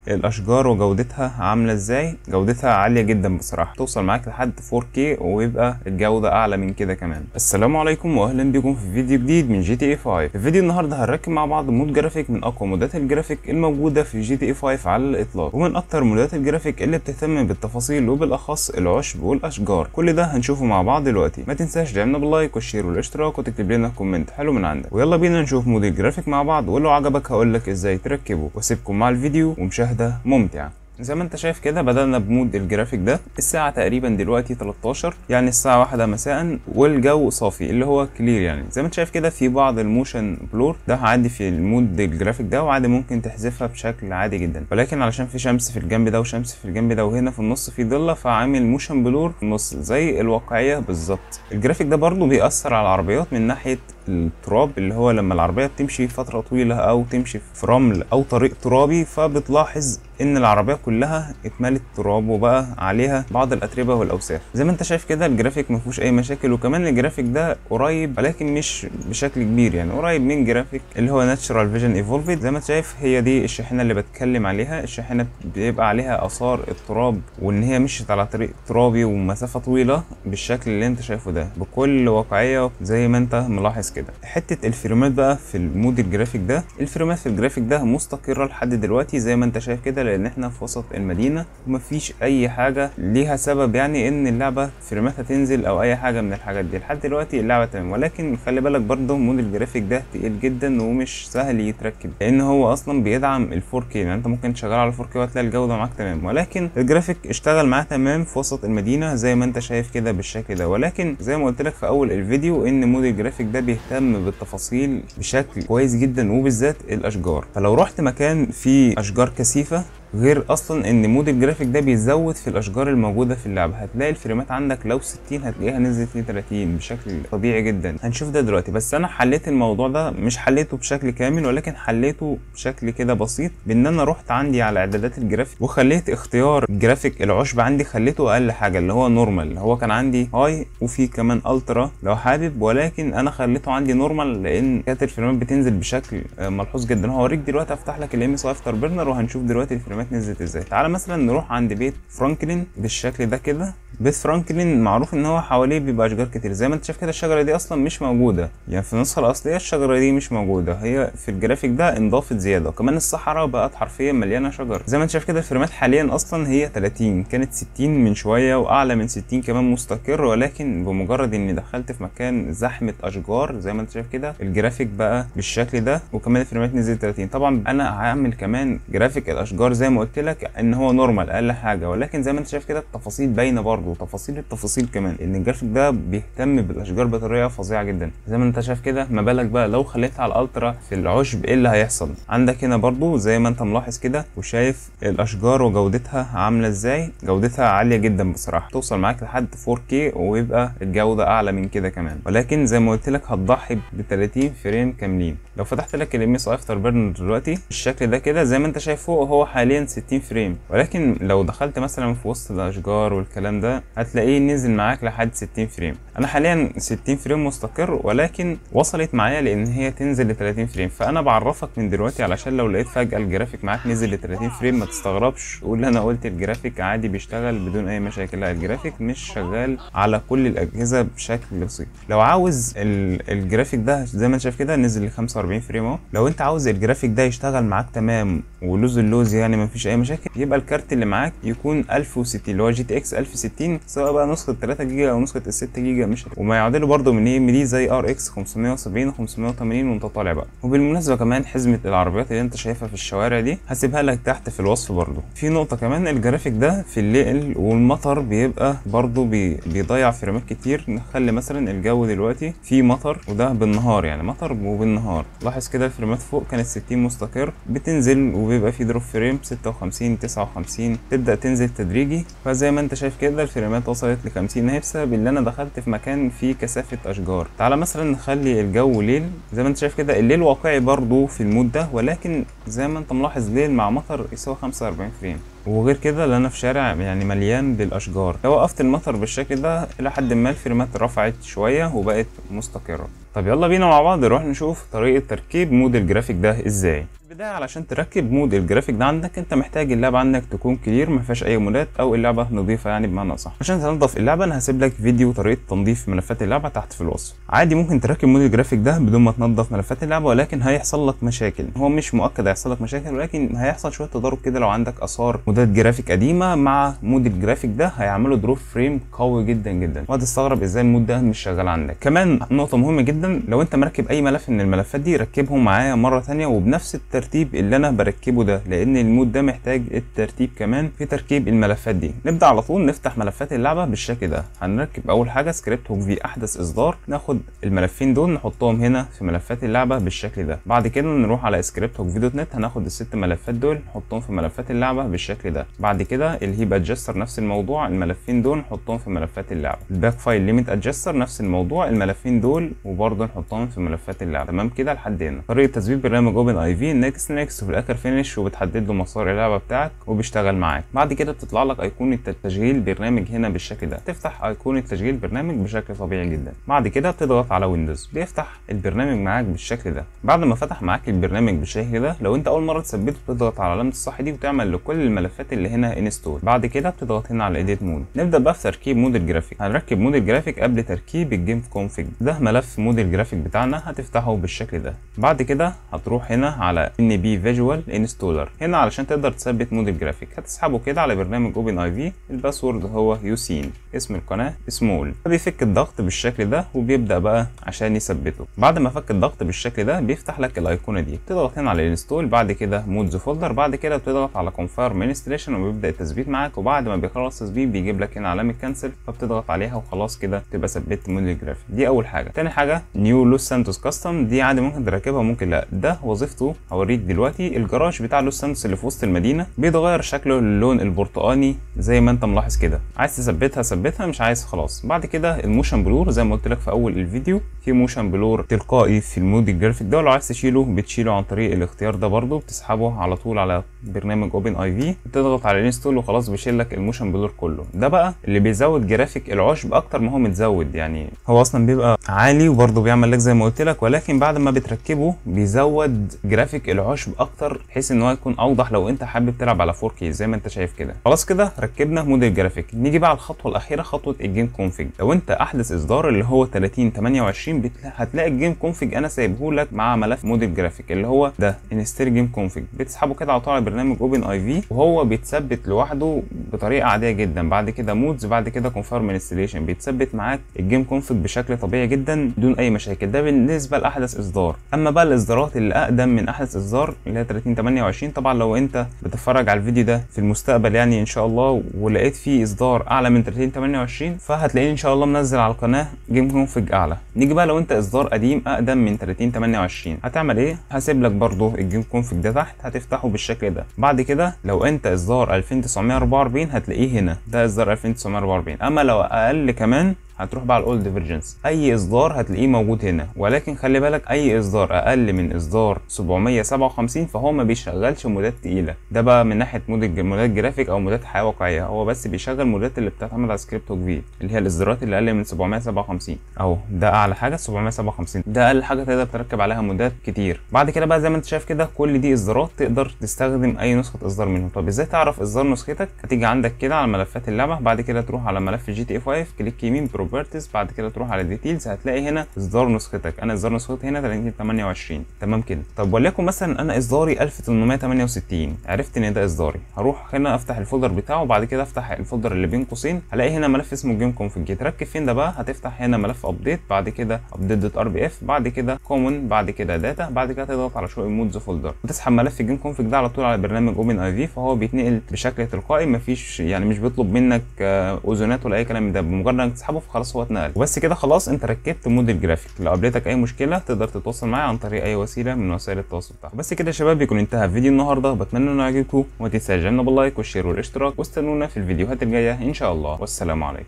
الاشجار وجودتها عامله ازاي جودتها عاليه جدا بصراحه توصل معاك لحد 4K ويبقى الجوده اعلى من كده كمان السلام عليكم واهلا بكم في فيديو جديد من جي تي اي 5 في فيديو النهارده هنركب مع بعض مود جرافيك من اقوى مودات الجرافيك الموجوده في جي تي اي 5 على الاطلاق ومن اكتر مودات الجرافيك اللي بتهتم بالتفاصيل وبالاخص العشب والاشجار كل ده هنشوفه مع بعض دلوقتي ما تنساش دعمنا باللايك والشير والاشتراك وتكتب لنا كومنت حلو من عندك ويلا بينا نشوف مود الجرافيك مع بعض ولو عجبك هقول لك ازاي تركبه واسيبكم مع الفيديو ومشاهده ممتعه زي ما انت شايف كده بدأنا بمود الجرافيك ده الساعة تقريبا دلوقتي 13 يعني الساعة واحدة مساء والجو صافي اللي هو كلير يعني زي ما انت شايف كده في بعض الموشن بلور ده عادي في المود الجرافيك ده وعادي ممكن تحذفها بشكل عادي جدا ولكن علشان في شمس في الجنب ده وشمس في الجنب ده وهنا في النص في ضلة فعامل موشن بلور في النص زي الواقعية بالظبط الجرافيك ده برضو بيأثر على العربيات من ناحية التراب اللي هو لما العربية بتمشي فترة طويلة أو تمشي في رمل أو طريق ترابي فبتلاحظ إن العربية كلها اتملت تراب وبقى عليها بعض الأتربة والأوساخ زي ما أنت شايف كده الجرافيك ما فيهوش أي مشاكل وكمان الجرافيك ده قريب ولكن مش بشكل كبير يعني قريب من جرافيك اللي هو ناتشرال فيجن ايفولفد زي ما انت شايف هي دي الشاحنة اللي بتكلم عليها الشاحنة بيبقى عليها آثار التراب وإن هي مشيت على طريق ترابي ومسافة طويلة بالشكل اللي أنت شايفه ده بكل واقعية زي ما أنت ملاحظ كده حته الفريمات بقى في المود الجرافيك ده الفريمات في الجرافيك ده مستقره لحد دلوقتي زي ما انت شايف كده لان احنا في وسط المدينه ومفيش اي حاجه ليها سبب يعني ان اللعبه فريماتها تنزل او اي حاجه من الحاجات دي لحد دلوقتي اللعبه تمام ولكن خلي بالك برضه مود الجرافيك ده تقيل جدا ومش سهل يتركب لان هو اصلا بيدعم ال 4K يعني انت ممكن تشغله على 4K وهتلاقي الجوده معاك تمام ولكن الجرافيك اشتغل معاه تمام في وسط المدينه زي ما انت شايف كده بالشكل ده ولكن زي ما قلت لك في اول الفيديو ان مود الجرافيك ده بيهتم بالتفاصيل بشكل كويس جدا وبالذات الاشجار فلو رحت مكان فيه اشجار كثيفه غير اصلا ان مود الجرافيك ده بيزود في الاشجار الموجوده في اللعبه هتلاقي الفريمات عندك لو 60 هتلاقيها نزلت ل 30 بشكل طبيعي جدا هنشوف ده دلوقتي بس انا حليت الموضوع ده مش حليته بشكل كامل ولكن حليته بشكل كده بسيط بان انا رحت عندي على اعدادات الجرافيك وخليت اختيار الجرافيك العشب عندي خليته اقل حاجه اللي هو نورمال هو كان عندي هاي وفي كمان الترا لو حابب ولكن انا خليته عندي نورمال لان كانت الفريمات بتنزل بشكل ملحوظ جدا هوريك دلوقتي افتح لك الام اس افتر بيرنر وهنشوف دلوقتي الفريمات الفريمات نزلت ازاي تعالى مثلا نروح عند بيت فرانكلين بالشكل ده كده بيت فرانكلين معروف ان هو حواليه بيبقى اشجار كتير زي ما انت شايف كده الشجره دي اصلا مش موجوده يعني في النسخه الاصليه الشجره دي مش موجوده هي في الجرافيك ده انضافت زياده وكمان الصحراء بقت حرفيا مليانه شجر زي ما انت شايف كده الفريمات حاليا اصلا هي 30 كانت 60 من شويه واعلى من 60 كمان مستقر ولكن بمجرد اني دخلت في مكان زحمه اشجار زي ما انت شايف كده الجرافيك بقى بالشكل ده وكمان الفريمات نزلت 30 طبعا انا هعمل كمان جرافيك الاشجار زي ما قلت لك ان هو نورمال اقل حاجه ولكن زي ما انت شايف كده التفاصيل باينه برضه تفاصيل التفاصيل كمان ان الجرافيك ده بيهتم بالاشجار بطريقه فظيعه جدا زي ما انت شايف كده ما بالك بقى لو خليتها على الالترا في العشب ايه اللي هيحصل عندك هنا برضه زي ما انت ملاحظ كده وشايف الاشجار وجودتها عامله ازاي جودتها عاليه جدا بصراحه توصل معاك لحد 4K ويبقى الجوده اعلى من كده كمان ولكن زي ما قلت لك هتضحي ب 30 فريم كاملين لو فتحت لك الام اس افتر بيرنر دلوقتي بالشكل ده كده زي ما انت شايف فوق هو حاليا 60 فريم ولكن لو دخلت مثلا في وسط الاشجار والكلام ده هتلاقيه نزل معاك لحد 60 فريم انا حاليا 60 فريم مستقر ولكن وصلت معايا لان هي تنزل ل 30 فريم فانا بعرفك من دلوقتي علشان لو لقيت فجاه الجرافيك معاك نزل ل 30 فريم ما تستغربش قول انا قلت الجرافيك عادي بيشتغل بدون اي مشاكل لا الجرافيك مش شغال على كل الاجهزه بشكل بسيط لو عاوز الجرافيك ده زي ما انت شايف كده نزل ل 45 فريم اهو لو انت عاوز الجرافيك ده يشتغل معاك تمام ولوز اللوز يعني ما فيش اي مشاكل يبقى الكارت اللي معاك يكون 1060 اللي هو جي تي اكس 1060 سواء بقى نسخه 3 جيجا او نسخه ال 6 جيجا مش وما يعادله برده من اي ام دي زي ار اكس 570 و580 وانت طالع بقى وبالمناسبه كمان حزمه العربيات اللي انت شايفها في الشوارع دي هسيبها لك تحت في الوصف برده في نقطه كمان الجرافيك ده في الليل والمطر بيبقى برده بي بيضيع فريمات كتير نخلي مثلا الجو دلوقتي في مطر وده بالنهار يعني مطر وبالنهار لاحظ كده الفريمات فوق كانت 60 مستقر بتنزل وبيبقى في دروب فريم 56 59 تبدا تنزل تدريجي فزي ما انت شايف كده الفريمات وصلت ل 50 اهي بسبب ان انا دخلت في مكان فيه كثافه اشجار تعالى مثلا نخلي الجو ليل زي ما انت شايف كده الليل واقعي برضو في المود ده ولكن زي ما انت ملاحظ ليل مع مطر يساوي 45 فريم وغير كده اللي انا في شارع يعني مليان بالاشجار لو وقفت المطر بالشكل ده الى حد ما الفريمات رفعت شويه وبقت مستقره طب يلا بينا مع بعض نروح نشوف طريقه تركيب مود الجرافيك ده ازاي البدايه علشان تركب مود الجرافيك ده عندك انت محتاج اللعبه عندك تكون كلير ما فيهاش اي مودات او اللعبه نظيفه يعني بمعنى صح عشان تنظف اللعبه انا هسيب لك فيديو طريقه تنظيف ملفات اللعبه تحت في الوصف عادي ممكن تركب مود الجرافيك ده بدون ما تنظف ملفات اللعبه ولكن هيحصل لك مشاكل هو مش مؤكد هيحصل لك مشاكل ولكن هيحصل شويه تضارب كده لو عندك اثار مودات جرافيك قديمه مع مود الجرافيك ده هيعملوا دروب فريم قوي جدا جدا وهتستغرب ازاي المود ده مش شغال عندك كمان نقطه مهمه جدا لو انت مركب اي ملف من الملفات دي ركبهم معايا مره ثانيه وبنفس الترتيب اللي انا بركبه ده لان المود ده محتاج الترتيب كمان في تركيب الملفات دي نبدا على طول نفتح ملفات اللعبه بالشكل ده هنركب اول حاجه سكريبت هوك في احدث اصدار ناخد الملفين دول نحطهم هنا في ملفات اللعبه بالشكل ده بعد كده نروح على سكريبت هوك في دوت نت هناخد الست ملفات دول نحطهم في ملفات اللعبه بالشكل ده بعد كده الهيب ادجستر نفس الموضوع الملفين دول نحطهم في ملفات اللعبه الباك فايل ليميت ادجستر نفس الموضوع الملفين دول وبرضه نحطهم في ملفات اللعبه تمام كده لحد هنا طريقه تثبيت برنامج اوبن اي في نيكست نيكست وفي الاخر فينش وبتحدد له مسار اللعبه بتاعك وبيشتغل معاك بعد كده بتطلع لك ايقونه تشغيل برنامج هنا بالشكل ده تفتح ايقونه تشغيل برنامج بشكل طبيعي جدا بعد كده بتضغط على ويندوز بيفتح البرنامج معاك بالشكل ده بعد ما فتح معاك البرنامج بالشكل ده لو انت اول مره تثبته بتضغط على علامه الصح دي وتعمل لكل الملفات اللي هنا انستول بعد كده بتضغط هنا على ايديت مود نبدا بقى في تركيب مود الجرافيك هنركب مود الجرافيك قبل تركيب الجيم كونفيج ده ملف مود الجرافيك بتاعنا هتفتحه بالشكل ده بعد كده هتروح هنا على ان بي فيجوال انستولر هنا علشان تقدر تثبت مود الجرافيك هتسحبه كده على برنامج اوبن اي في الباسورد هو يوسين اسم القناه سمول فبيفك الضغط بالشكل ده وبيبدا بقى عشان يثبته بعد ما فك الضغط بالشكل ده بيفتح لك الايقونه دي بتضغط هنا على الانستول بعد كده مودز فولدر بعد كده بتضغط على كونفيرم انستليشن وبيبدا التثبيت معاك وبعد ما بيخلص تثبيت بيجيب لك هنا علامه كانسل فبتضغط عليها وخلاص كده تبقى ثبت مود الجرافيك دي اول حاجه تاني حاجه نيو لوس سانتوس كاستم دي عادي ممكن تركبها ممكن لا ده وظيفته هوريك دلوقتي الجراج بتاع لوس سانتوس اللي في وسط المدينه بيتغير شكله للون البرتقاني زي ما انت ملاحظ كده عايز تثبتها ثبتها مش عايز خلاص بعد كده الموشن بلور زي ما قلت لك في اول الفيديو في موشن بلور تلقائي في المود الجرافيك ده ولو عايز تشيله بتشيله عن طريق الاختيار ده برده بتسحبه على طول على برنامج اوبن اي في بتضغط على الانستول وخلاص بيشيل لك الموشن بلور كله ده بقى اللي بيزود جرافيك العشب اكتر ما هو متزود يعني هو اصلا بيبقى عالي وبرده بيعمل لك زي ما قلت لك ولكن بعد ما بتركبه بيزود جرافيك العشب اكتر بحيث ان هو يكون اوضح لو انت حابب تلعب على 4K زي ما انت شايف كده خلاص كده ركبنا مود الجرافيك نيجي بقى على الخطوه الاخيره خطوه الجيم كونفيج لو انت احدث اصدار اللي هو 30 28 بتلا... هتلاقي الجيم كونفيج انا سايبه لك مع ملف مود الجرافيك اللي هو ده انستير جيم كونفيج بتسحبه كده على طول على برنامج اوبن اي في وهو بيتثبت لوحده بطريقه عاديه جدا بعد كده مودز بعد كده كونفيرم انستليشن بيتثبت معاك الجيم كونفيج بشكل طبيعي جدا بدون اي مشاكل ده بالنسبه لاحدث اصدار اما بقى الاصدارات اللي اقدم من احدث اصدار اللي هي 30 28 طبعا لو انت بتتفرج على الفيديو ده في المستقبل يعني ان شاء الله ولقيت فيه اصدار اعلى من 30 28 فهتلاقيني ان شاء الله منزل على القناه جيم كونفيج اعلى نيجي بقى لو انت اصدار قديم اقدم من 30 28 هتعمل ايه هسيب لك برده الجيم كونفيج ده تحت هتفتحه بالشكل ده بعد كده لو انت اصدار 2944 هتلاقيه هنا ده اصدار 2944 اما لو اقل كمان هتروح بقى على الاولد فيرجنز اي اصدار هتلاقيه موجود هنا ولكن خلي بالك اي اصدار اقل من اصدار 757 فهو ما بيشغلش مودات تقيله ده بقى من ناحيه مود مودات جرافيك او مودات حياه واقعيه هو بس بيشغل مودات اللي بتعتمد على سكريبت هوك في اللي هي الاصدارات اللي اقل من 757 اهو ده اعلى حاجه 757 ده اقل حاجه تقدر تركب عليها مودات كتير بعد كده بقى زي ما انت شايف كده كل دي اصدارات تقدر تستخدم اي نسخه اصدار منهم طب ازاي تعرف اصدار نسختك هتيجي عندك كده على ملفات اللعبه بعد كده تروح على ملف جي تي اي 5 كليك يمين بروبرتيز بعد كده تروح على ديتيلز هتلاقي هنا اصدار نسختك انا اصدار نسختي هنا 30 28 تمام كده طب وليكن مثلا انا اصداري 1868 عرفت ان ده اصداري هروح هنا افتح الفولدر بتاعه وبعد كده افتح الفولدر اللي بين قوسين هلاقي هنا ملف اسمه جيم كونفيج تركب فين ده بقى هتفتح هنا ملف ابديت بعد كده ابديت دوت ار بي اف بعد كده كومن بعد كده داتا بعد كده تضغط على شو مودز فولدر وتسحب ملف جيم كونفيج ده على طول على برنامج اوبن اي في فهو بيتنقل بشكل تلقائي مفيش يعني مش بيطلب منك اوزونات ولا اي كلام من ده بمجرد انك تسحبه فخلاص هو اتنقل وبس كده خلاص انت ركبت مود الجرافيك لو قابلتك اي مشكله تقدر تتواصل معايا عن طريق اي وسيله من وسائل التواصل بتاعك بس كده يا شباب يكون انتهى فيديو النهارده بتمنى انه يعجبكم وما تنساش باللايك والشير والاشتراك واستنونا في الفيديوهات الجايه ان شاء الله والسلام عليكم